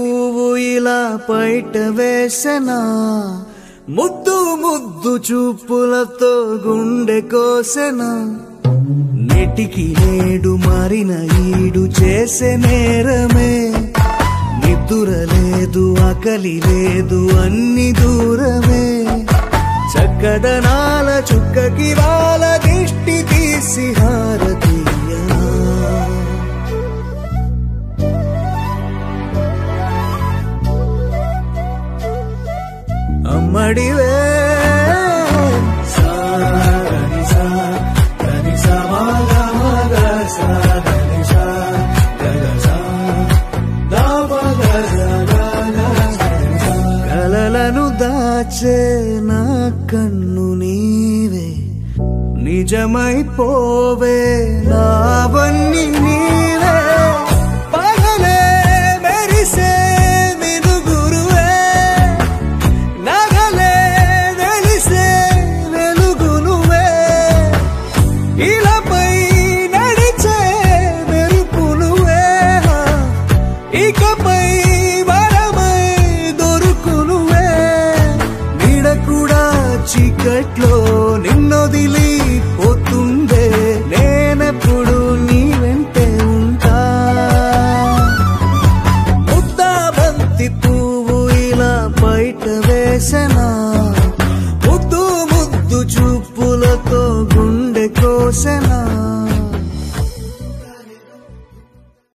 పువ్వు ఇలా బయట వేసెనా ముద్దు ముద్దు చూపులతో గుండె కోసెనా నెటికి నేడు మారిన ఈడు చేసే నేరమే నిద్దుర లేదు ఆకలి లేదు అన్ని దూరమే చక్కదనాల చుక్కకి వాళ్ళ దిష్టి తీసి హారతీయ అమ్మడివే సాగని సా గని సా మగ మగ సా గని సా గగ సా దా మగ సా గగ సా. కలలను దాచే నా కన్ను నీవే నిజమైపోవే నావన్నీ నీవే పగలే మెరిసే మినుగురువే నగలే వెలిసే వెలుగు నువ్వే ఇలాపై నడిచే మెరుపు నువ్వే ఇకపై వరమై దొరుకు నువ్వే నీడ కూడా చీకట్లో